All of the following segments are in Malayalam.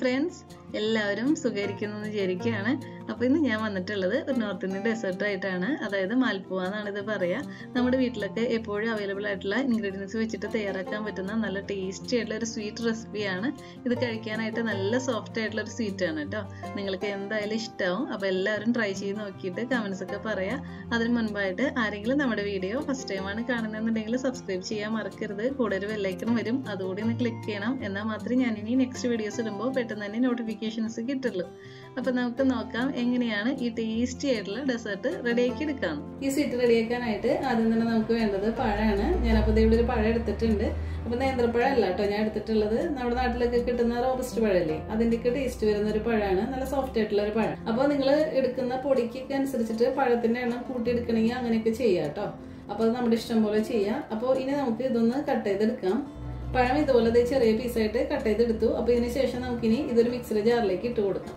ഫ്രണ്ട്സ് എല്ലാവരും സുഖകരിക്കുന്നു എന്ന് വിചാരിക്കുകയാണ് അപ്പോൾ ഇന്ന് ഞാൻ വന്നിട്ടുള്ളത് ഒരു നോർത്ത് ഇന്ത്യൻ ഡെസേർട്ട് ആയിട്ടാണ് അതായത് മാൽപ്പുവ എന്നാണ് ഇത് പറയുക നമ്മുടെ വീട്ടിലൊക്കെ എപ്പോഴും അവൈലബിൾ ആയിട്ടുള്ള ഇൻഗ്രീഡിയൻസ് വെച്ചിട്ട് തയ്യാറാക്കാൻ പറ്റുന്ന നല്ല ടേസ്റ്റി ആയിട്ടുള്ള ഒരു സ്വീറ്റ് റെസിപ്പിയാണ് ഇത് കഴിക്കാനായിട്ട് നല്ല സോഫ്റ്റ് ആയിട്ടുള്ള ഒരു സ്വീറ്റ് ആണ് കേട്ടോ നിങ്ങൾക്ക് എന്തായാലും ഇഷ്ടമാവും അപ്പോൾ എല്ലാവരും ട്രൈ ചെയ്ത് നോക്കിയിട്ട് കമൻസ് ഒക്കെ പറയാം അതിന് മുൻപായിട്ട് ആരെങ്കിലും നമ്മുടെ വീഡിയോ ഫസ്റ്റ് ടൈമാണ് കാണുന്നതെന്നുണ്ടെങ്കിൽ സബ്സ്ക്രൈബ് ചെയ്യാൻ മറക്കരുത് കൂടെ ഒരു ബെല്ലൈക്കൺ വരും അതുകൂടി ഒന്ന് ക്ലിക്ക് ചെയ്യണം എന്നാൽ മാത്രമേ ഞാൻ ഇനി നെക്സ്റ്റ് വീഡിയോസ് ഇടുമ്പോൾ പെട്ടെന്ന് തന്നെ നോട്ടിഫിക്കേഷൻസ് കിട്ടുള്ളൂ അപ്പൊ നമുക്ക് നോക്കാം എങ്ങനെയാണ് ഈ ടേസ്റ്റി ആയിട്ടുള്ള ഡെസേർട്ട് റെഡിയാക്കി എടുക്കാം ഈ സ്വീറ്റ് റെഡിയാക്കാനായിട്ട് ആദ്യം തന്നെ നമുക്ക് വേണ്ടത് പഴമാണ് ഞാനപ്പോൾ ഇവിടെ ഒരു പഴം എടുത്തിട്ടുണ്ട് അപ്പൊ നേന്ത്രപ്പഴം അല്ല കേട്ടോ ഞാൻ എടുത്തിട്ടുള്ളത് നമ്മുടെ നാട്ടിലൊക്കെ കിട്ടുന്ന റോബസ്റ്റ് പഴമല്ലേ അതിൻ്റെയൊക്കെ ടേസ്റ്റ് വരുന്ന ഒരു പഴമാണ് നല്ല സോഫ്റ്റ് ആയിട്ടുള്ള ഒരു പഴം അപ്പോൾ നിങ്ങൾ എടുക്കുന്ന പൊടിക്കൊക്കെ അനുസരിച്ചിട്ട് പഴത്തിന്റെ എണ്ണം കൂട്ടിയെടുക്കണമെങ്കിൽ അങ്ങനെയൊക്കെ ചെയ്യാം കേട്ടോ അപ്പോൾ അത് നമ്മുടെ ഇഷ്ടം പോലെ ചെയ്യാം അപ്പോൾ ഇനി നമുക്ക് ഇതൊന്ന് കട്ട് ചെയ്തെടുക്കാം പഴം ഇതുപോലെ ദേ ചെറിയ പീസായിട്ട് കട്ട് ചെയ്തെടുത്തു അപ്പോൾ ഇതിന് ശേഷം നമുക്കിനി ഇതൊരു മിക്സറി ജാറിലേക്ക് ഇട്ട് കൊടുക്കാം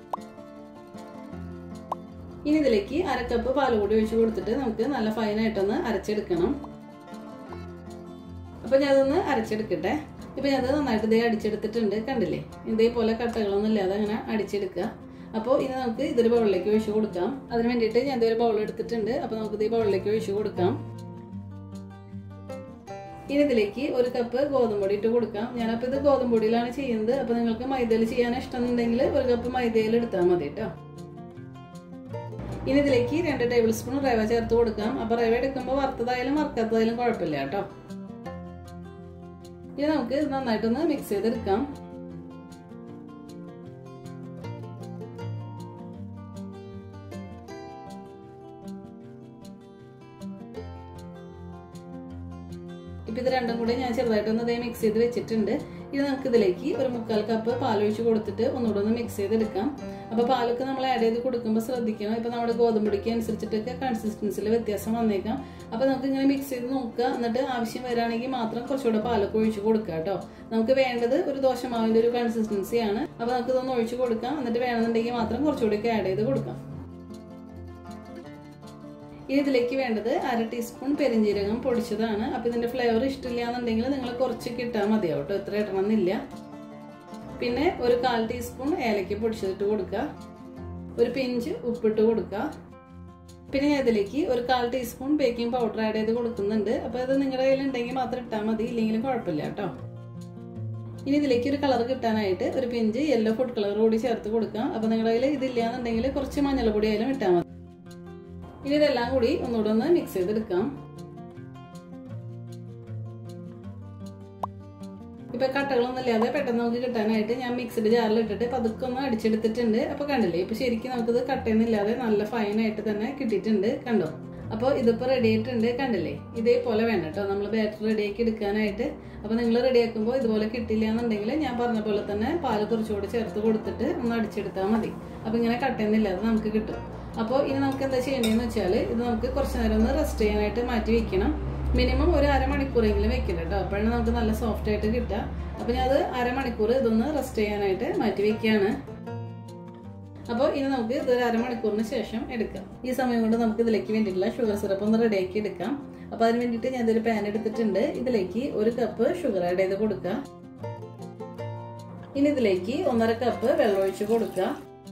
ഇനി ഇതിലേക്ക് അര കപ്പ് പാൽ കൂടി ഒഴിച്ച് കൊടുത്തിട്ട് നമുക്ക് നല്ല ഫൈനായിട്ടൊന്ന് അരച്ചെടുക്കണം അപ്പൊ ഞാൻ അതൊന്ന് അരച്ചെടുക്കട്ടെ ഇപ്പൊ ഞാൻ അത് നന്നായിട്ട് ഇതേ അടിച്ചെടുത്തിട്ടുണ്ട് കണ്ടില്ലേ ഇതേപോലെ കട്ടകളൊന്നും ഇല്ലാതെ അങ്ങനെ അടിച്ചെടുക്കുക അപ്പോൾ ഇനി നമുക്ക് ഇതൊരു ബൗളിലേക്ക് ഒഴിച്ച് കൊടുക്കാം അതിന് വേണ്ടിയിട്ട് ഞാൻ ഇതൊരു ബൗൾ എടുത്തിട്ടുണ്ട് അപ്പോൾ നമുക്ക് ഇത് ബൗളിലേക്ക് ഒഴിച്ച് കൊടുക്കാം ഇനി ഇതിലേക്ക് ഒരു കപ്പ് ഗോതമ്പ് പൊടി ഇട്ട് കൊടുക്കാം ഞാനപ്പോൾ ഇത് ഗോതമ്പ് പൊടിയിലാണ് ചെയ്യുന്നത് അപ്പോൾ നിങ്ങൾക്ക് മൈദയിൽ ചെയ്യാൻ ഇഷ്ടമുണ്ടെങ്കിൽ ഒരു കപ്പ് മൈദയിൽ എടുത്താൽ മതി കേട്ടോ ഇനി ഇതിലേക്ക് രണ്ട് ടേബിൾ സ്പൂൺ റവ ചേർത്ത് കൊടുക്കാം അപ്പോൾ റവ എടുക്കുമ്പോൾ വറുത്തതായാലും വറുക്കാത്തതായാലും കുഴപ്പമില്ല കേട്ടോ ഇനി നമുക്ക് ഇത് നന്നായിട്ടൊന്ന് മിക്സ് ചെയ്തെടുക്കാം ഇപ്പൊ ഇത് രണ്ടും കൂടെ ഞാൻ ചെറുതായിട്ടൊന്ന് ഇതേ മിക്സ് ചെയ്ത് വെച്ചിട്ടുണ്ട് ഇത് നമുക്ക് ഇതിലേക്ക് ഒരു മുക്കാൽ കപ്പ് പാലൊഴിച്ച് കൊടുത്തിട്ട് ഒന്നുകൂടെ ഒന്ന് മിക്സ് ചെയ്തെടുക്കാം അപ്പൊ പാലൊക്കെ നമ്മൾ ആഡ് ചെയ്ത് കൊടുക്കുമ്പോൾ ശ്രദ്ധിക്കണം ഇപ്പൊ നമ്മുടെ ഗോതമ്പൊടിക്ക് അനുസരിച്ചിട്ടൊക്കെ കൺസിസ്റ്റൻസിൽ വ്യത്യാസം വന്നേക്കാം അപ്പൊ നമുക്ക് ഇങ്ങനെ മിക്സ് ചെയ്ത് നോക്കുക എന്നിട്ട് ആവശ്യം വരാണെങ്കിൽ മാത്രം കുറച്ചുകൂടെ പാലൊക്കെ ഒഴിച്ച് കൊടുക്കുക കേട്ടോ നമുക്ക് വേണ്ടത് ഒരു ദോശമാവിന്റെ ഒരു കൺസിസ്റ്റൻസിയാണ് അപ്പൊ നമുക്ക് ഇതൊന്ന് ഒഴിച്ച് കൊടുക്കാം എന്നിട്ട് വേണമെന്നുണ്ടെങ്കിൽ മാത്രം കുറച്ചുകൂടി ആഡ് ചെയ്ത് കൊടുക്കാം ഇനി ഇതിലേക്ക് വേണ്ടത് അര ടീസ്പൂൺ പെരിഞ്ജീരകം പൊടിച്ചതാണ് അപ്പൊ ഇതിന്റെ ഫ്ലേവർ ഇഷ്ടമില്ല എന്നുണ്ടെങ്കിൽ നിങ്ങൾ കുറച്ച് കിട്ടാൻ മതിയാവും കേട്ടോ ഇത്ര ഇടണമെന്നില്ല പിന്നെ ഒരു കാൽ ടീസ്പൂൺ ഏലക്ക പൊടിച്ചിട്ട് കൊടുക്കുക ഒരു പിഞ്ച് ഉപ്പിട്ട് കൊടുക്കുക പിന്നെ ഞാൻ ഇതിലേക്ക് ഒരു കാൽ ടീസ്പൂൺ ബേക്കിംഗ് പൗഡർ ആഡ് ചെയ്ത് കൊടുക്കുന്നുണ്ട് അപ്പൊ ഇത് നിങ്ങളുടെ കയ്യിൽ ഉണ്ടെങ്കിൽ മാത്രം ഇട്ടാൽ മതി ഇല്ലെങ്കിലും കുഴപ്പമില്ല കേട്ടോ ഇനി ഇതിലേക്ക് ഒരു കളർ കിട്ടാനായിട്ട് ഒരു പിഞ്ച് യെല്ലോ ഫുഡ് കളർ കൂടി ചേർത്ത് കൊടുക്കാം അപ്പൊ നിങ്ങളുടെ കയ്യിൽ ഇതില്ല എന്നുണ്ടെങ്കിൽ കുറച്ച് മഞ്ഞൾപ്പൊടി ആയാലും ഇട്ടാൽ മതി ഇനി ഇതെല്ലാം കൂടി ഒന്നുകൂടെ ഒന്ന് മിക്സ് ചെയ്തെടുക്കാം ഇപ്പൊ കട്ടകളൊന്നും ഇല്ലാതെ പെട്ടെന്ന് നമുക്ക് കിട്ടാനായിട്ട് ഞാൻ മിക്സിഡ് ജാറിൽ ഇട്ടിട്ട് പതുക്കെ ഒന്ന് അടിച്ചെടുത്തിട്ടുണ്ട് അപ്പൊ കണ്ടില്ലേ ഇപ്പൊ ശരിക്കും നമുക്കിത് കട്ടയൊന്നുമില്ലാതെ നല്ല ഫൈനായിട്ട് തന്നെ കിട്ടിയിട്ടുണ്ട് കണ്ടോ അപ്പോൾ ഇതിപ്പോൾ റെഡി ആയിട്ടുണ്ട് കണ്ടില്ലേ ഇതേപോലെ വേണം കേട്ടോ നമ്മൾ ബാറ്റർ റെഡിയാക്കി എടുക്കാനായിട്ട് അപ്പോൾ നിങ്ങൾ റെഡിയാക്കുമ്പോൾ ഇതുപോലെ കിട്ടില്ല എന്നുണ്ടെങ്കിൽ ഞാൻ പറഞ്ഞ പോലെ തന്നെ പാല് കുറച്ചുകൂടി ചേർത്ത് കൊടുത്തിട്ട് ഒന്ന് അടിച്ചെടുത്താൽ മതി അപ്പോൾ ഇങ്ങനെ കട്ടയൊന്നുമില്ലാതെ നമുക്ക് കിട്ടും അപ്പോൾ ഇനി നമുക്ക് എന്താ ചെയ്യേണ്ടതെന്ന് വെച്ചാൽ ഇത് നമുക്ക് കുറച്ച് നേരം ഒന്ന് റെസ്റ്റ് ചെയ്യാനായിട്ട് മാറ്റി വെക്കണം മിനിമം ഒരു അരമണിക്കൂറെങ്കിലും വെക്കണം കേട്ടോ അപ്പോഴാണ് നമുക്ക് നല്ല സോഫ്റ്റ് ആയിട്ട് കിട്ടുക അപ്പോൾ ഞാൻ അത് അരമണിക്കൂർ ഇതൊന്ന് റെസ്റ്റ് ചെയ്യാനായിട്ട് മാറ്റി വെക്കുകയാണ് അപ്പോൾ ഇനി നമുക്ക് ഇതൊരു അരമണിക്കൂറിന് ശേഷം എടുക്കാം ഈ സമയം കൊണ്ട് നമുക്ക് ഇതിലേക്ക് വേണ്ടിയിട്ടുള്ള ഷുഗർ സിറപ്പ് ഒന്ന് റെഡിയാക്കി എടുക്കാം അപ്പോൾ അതിന് വേണ്ടിയിട്ട് ഞാൻ ഇതൊരു പാൻ എടുത്തിട്ടുണ്ട് ഇതിലേക്ക് ഒരു കപ്പ് ഷുഗർ ആഡ് ചെയ്ത് കൊടുക്കുക ഇനി ഇതിലേക്ക് ഒന്നര കപ്പ് വെള്ളം ഒഴിച്ച് കൊടുക്കുക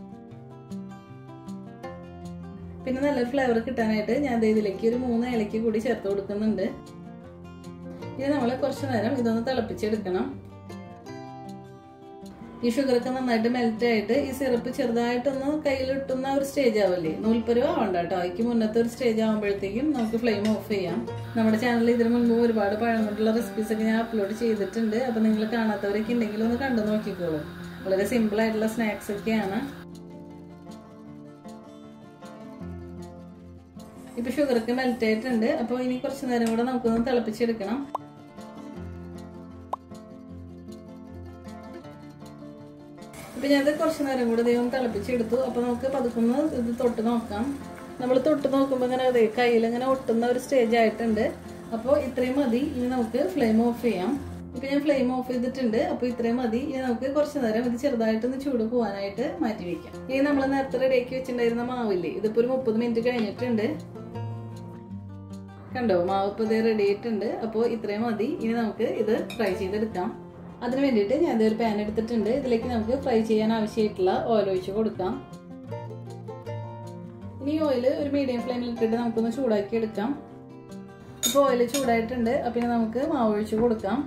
പിന്നെ നല്ല ഫ്ലേവർ കിട്ടാനായിട്ട് ഞാൻ ഇതിലേക്ക് ഒരു മൂന്ന് ഇലയ്ക്ക് കൂടി ചേർത്ത് കൊടുക്കുന്നുണ്ട് ഇത് നമ്മൾ കുറച്ച് നേരം ഇതൊന്ന് തിളപ്പിച്ചെടുക്കണം ഈ ഷുഗറൊക്കെ നന്നായിട്ട് മെൽറ്റ് ആയിട്ട് ഈ സിറപ്പ് ചെറുതായിട്ടൊന്ന് കയ്യിൽ ഇട്ടുന്ന ഒരു സ്റ്റേജ് ആവില്ലേ നൂൽപ്പരുവ് ആവണ്ട കേട്ടോ അതിക്ക് മുന്നത്തെ ഒരു സ്റ്റേജ് ആകുമ്പോഴത്തേക്കും നമുക്ക് ഫ്ലെയിം ഓഫ് ചെയ്യാം നമ്മുടെ ചാനലിൽ ഇതിനു മുൻപ് ഒരുപാട് പഴം കൊണ്ടുള്ള റെസിപ്പീസ് ഒക്കെ ഞാൻ അപ്ലോഡ് ചെയ്തിട്ടുണ്ട് അപ്പൊ നിങ്ങൾ കാണാത്തവരൊക്കെ ഉണ്ടെങ്കിൽ ഒന്ന് കണ്ടു നോക്കിക്കോളൂ വളരെ സിമ്പിൾ ആയിട്ടുള്ള സ്നാക്സ് ഒക്കെയാണ് ഇപ്പൊ ഷുഗറൊക്കെ മെൽറ്റ് ആയിട്ടുണ്ട് അപ്പോൾ ഇനി കുറച്ച് നേരം കൂടെ നമുക്കൊന്ന് തിളപ്പിച്ചെടുക്കണം ഇപ്പൊ ഞാനത് കുറച്ച് നേരം കൂടെ ദൈവം തിളപ്പിച്ചെടുത്തു അപ്പൊ നമുക്ക് പതുക്കുന്ന ഇത് തൊട്ട് നോക്കാം നമ്മൾ തൊട്ട് നോക്കുമ്പോൾ ഇങ്ങനെ അതെ കയ്യിൽ ഇങ്ങനെ ഒട്ടുന്ന ഒരു സ്റ്റേജ് ആയിട്ടുണ്ട് അപ്പോൾ ഇത്രയും മതി ഇനി നമുക്ക് ഫ്ലെയിം ഓഫ് ചെയ്യാം ഇപ്പൊ ഞാൻ ഫ്ലെയിം ഓഫ് ചെയ്തിട്ടുണ്ട് അപ്പോൾ ഇത്രയും മതി ഇനി നമുക്ക് കുറച്ച് നേരം ഇത് ചെറുതായിട്ടൊന്ന് ചൂട് പോകാനായിട്ട് മാറ്റി വെക്കാം ഇനി നമ്മൾ നേരത്തെ റെഡിയാക്കി വെച്ചിട്ടുണ്ടായിരുന്ന മാവില്ലേ ഇതിപ്പോ ഒരു മുപ്പത് മിനിറ്റ് കഴിഞ്ഞിട്ടുണ്ട് കണ്ടോ മാവ് ഇപ്പോൾ ഇത് റെഡി ആയിട്ടുണ്ട് അപ്പോൾ ഇത്രയും മതി ഇനി നമുക്ക് ഇത് ഫ്രൈ ചെയ്തെടുക്കാം അതിന് വേണ്ടിയിട്ട് ഞാൻ ഇതൊരു പാൻ എടുത്തിട്ടുണ്ട് ഇതിലേക്ക് നമുക്ക് ഫ്രൈ ചെയ്യാൻ ആവശ്യമായിട്ടുള്ള ഓയിൽ ഒഴിച്ച് കൊടുക്കാം ഇനി ഓയിൽ ഒരു മീഡിയം ഫ്ലെയിമിൽ ഇട്ടിട്ട് നമുക്കൊന്ന് ചൂടാക്കി എടുക്കാം ഇപ്പോൾ ഓയിൽ ചൂടായിട്ടുണ്ട് അപ്പം ഇനി നമുക്ക് മാവ് ഒഴിച്ച് കൊടുക്കാം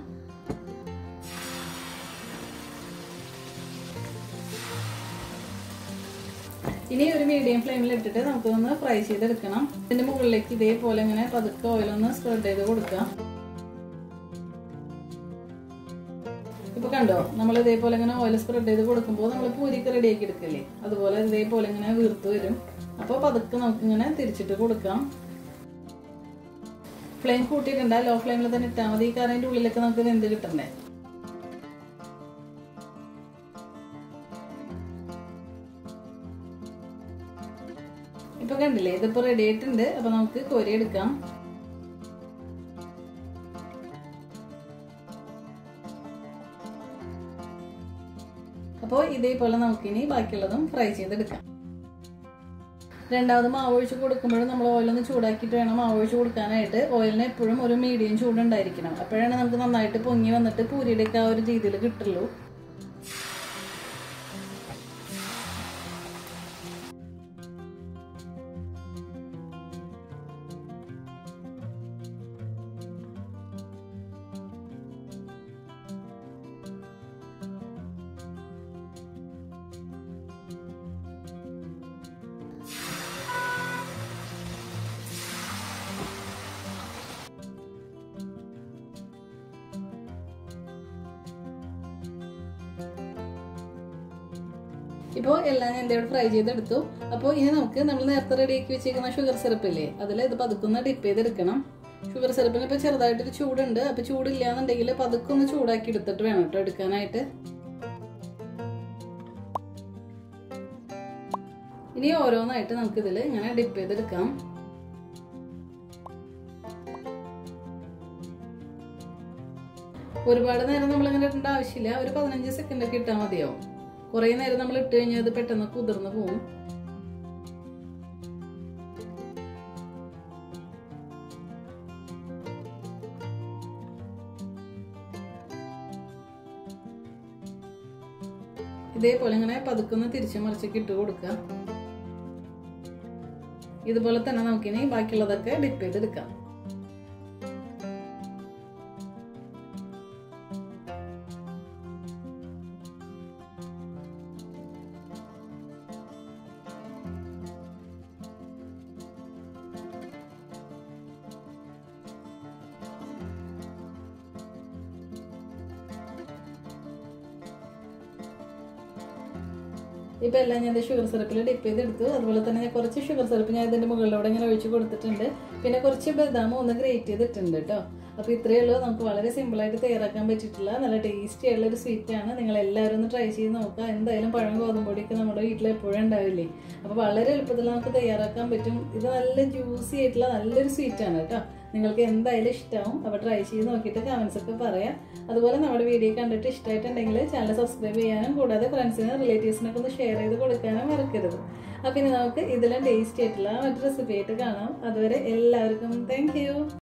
ഇനി ഒരു മീഡിയം ഫ്ലെയിമിൽ ഇട്ടിട്ട് നമുക്കൊന്ന് ഫ്രൈ ചെയ്തെടുക്കണം ഇതിന്റെ മുകളിലേക്ക് ഇതേപോലെ ഇങ്ങനെ പതുക്കെ ഓയിലൊന്ന് സ്പ്രെഡ് ചെയ്ത് കൊടുക്കാം ഇപ്പൊ കണ്ടോ നമ്മൾ ഇതേപോലെ ഇങ്ങനെ ഓയിൽ സ്പ്രെഡ് ചെയ്ത് കൊടുക്കുമ്പോൾ നമ്മൾ പൂരിക്ക് റെഡിയാക്കി എടുക്കില്ലേ അതുപോലെ ഇതേപോലെ ഇങ്ങനെ വീർത്ത് വരും അപ്പോൾ പതുക്കെ നമുക്ക് ഇങ്ങനെ തിരിച്ചിട്ട് കൊടുക്കാം ഫ്ലെയിം കൂട്ടിയിട്ടുണ്ട് ലോ ഫ്ലെയിമിൽ തന്നെ ഇട്ടാൽ മതി കാരണം അതിന്റെ ഉള്ളിലൊക്കെ നമുക്ക് വെന്ത് കിട്ടണ്ടേ ഇപ്പൊ കണ്ടില്ലേ ഇതിപ്പോ റെഡി ആയിട്ടുണ്ട് അപ്പൊ നമുക്ക് കോരി എടുക്കാം അപ്പോൾ ഇതേപോലെ നമുക്കിനി ബാക്കിയുള്ളതും ഫ്രൈ ചെയ്തെടുക്കാം രണ്ടാമത് മാവ് ഒഴിച്ച് കൊടുക്കുമ്പോഴും നമ്മൾ ഓയിലൊന്ന് ചൂടാക്കിയിട്ട് വേണം മാവ് ഒഴിച്ച് കൊടുക്കാനായിട്ട് ഓയിലിന് എപ്പോഴും ഒരു മീഡിയം ചൂടുണ്ടായിരിക്കണം അപ്പോഴാണ് നമുക്ക് നന്നായിട്ട് പൊങ്ങി വന്നിട്ട് പൂരിയുടെയൊക്കെ ആ ഒരു രീതിയിൽ കിട്ടുള്ളൂ ഇപ്പോൾ എല്ലാം ഞാൻ ഇവിടെ ഫ്രൈ ചെയ്തെടുത്തു അപ്പോൾ ഇനി നമുക്ക് നമ്മൾ നേരത്തെ റെഡിയാക്കി വെച്ചേക്കുന്ന ഷുഗർ സിറപ്പ് ഇല്ലേ അതിൽ ഇത് പതുക്കൊന്ന് ഡിപ്പ് ചെയ്തെടുക്കണം ഷുഗർ സിറപ്പിന് ഇപ്പോൾ ചെറുതായിട്ടൊരു ചൂടുണ്ട് അപ്പോൾ ചൂടില്ല എന്നുണ്ടെങ്കിൽ പതുക്കൊന്ന് ചൂടാക്കി എടുത്തിട്ട് വേണം കേട്ടോ എടുക്കാനായിട്ട് ഇനി ഓരോന്നായിട്ട് നമുക്കിതിൽ ഇങ്ങനെ ഡിപ്പ് ചെയ്തെടുക്കാം ഒരുപാട് നേരം നമ്മൾ ഇങ്ങനെ ഇടേണ്ട ആവശ്യമില്ല ഒരു പതിനഞ്ച് സെക്കൻഡ് ഒക്കെ ഇട്ടാൽ മതിയാവും കുറേ നേരം നമ്മൾ ഇട്ട് കഴിഞ്ഞാൽ അത് പെട്ടെന്ന് കുതിർന്ന് പോവും ഇതേപോലെ ഇങ്ങനെ പതുക്കൊന്ന് തിരിച്ചു മറിച്ചൊക്കെ ഇട്ട് കൊടുക്കുക ഇതുപോലെ തന്നെ നമുക്കിനി ബാക്കിയുള്ളതൊക്കെ ഡിപ്പ് ചെയ്തെടുക്കാം ഇപ്പൊ എല്ലാം ഞാൻ ഷുഗർ സിറപ്പിൽ ഡിപ്പ് ചെയ്തെടുത്തു അതുപോലെ തന്നെ ഞാൻ കുറച്ച് ഷുഗർ സിറപ്പ് ഞാൻ ഇതിന്റെ മുകളിലൂടെ ഇങ്ങനെ ഒഴിച്ച് കൊടുത്തിട്ടുണ്ട് പിന്നെ കുറച്ച് ബദാം ഒന്ന് ഗ്രേറ്റ് ചെയ്തിട്ടുണ്ട് കേട്ടോ അപ്പൊ ഇത്രയേ ഉള്ളൂ നമുക്ക് വളരെ സിമ്പിൾ ആയിട്ട് തയ്യാറാക്കാൻ പറ്റിയിട്ടുള്ള നല്ല ടേസ്റ്റി ആയിട്ടുള്ള ഒരു സ്വീറ്റ് ആണ് നിങ്ങൾ എല്ലാവരും ഒന്ന് ട്രൈ ചെയ്ത് നോക്കുക എന്തായാലും പഴം ഗോതമ്പൊടിയൊക്കെ നമ്മുടെ വീട്ടിൽ എപ്പോഴും ഉണ്ടാവില്ലേ അപ്പൊ വളരെ എളുപ്പത്തിൽ നമുക്ക് തയ്യാറാക്കാൻ പറ്റും ഇത് നല്ല ജ്യൂസി ആയിട്ടുള്ള നല്ലൊരു സ്വീറ്റ് ആണ് കേട്ടോ നിങ്ങൾക്ക് എന്തായാലും ഇഷ്ടമാവും അപ്പോൾ ട്രൈ ചെയ്ത് നോക്കിയിട്ട് കമൻസ് ഒക്കെ പറയാം അതുപോലെ നമ്മുടെ വീഡിയോ കണ്ടിട്ട് ഇഷ്ടമായിട്ടുണ്ടെങ്കിൽ ചാനൽ സബ്സ്ക്രൈബ് ചെയ്യാനും കൂടാതെ ഫ്രണ്ട്സിനും റിലേറ്റീവ്സിനൊക്കെ ഒന്ന് ഷെയർ ചെയ്ത് കൊടുക്കാനും മറക്കരുത് അപ്പം ഇനി നമുക്ക് ഇതിലും ടേസ്റ്റി ആയിട്ടുള്ള മറ്റു റെസിപ്പി ആയിട്ട് കാണാം അതുവരെ എല്ലാവർക്കും താങ്ക്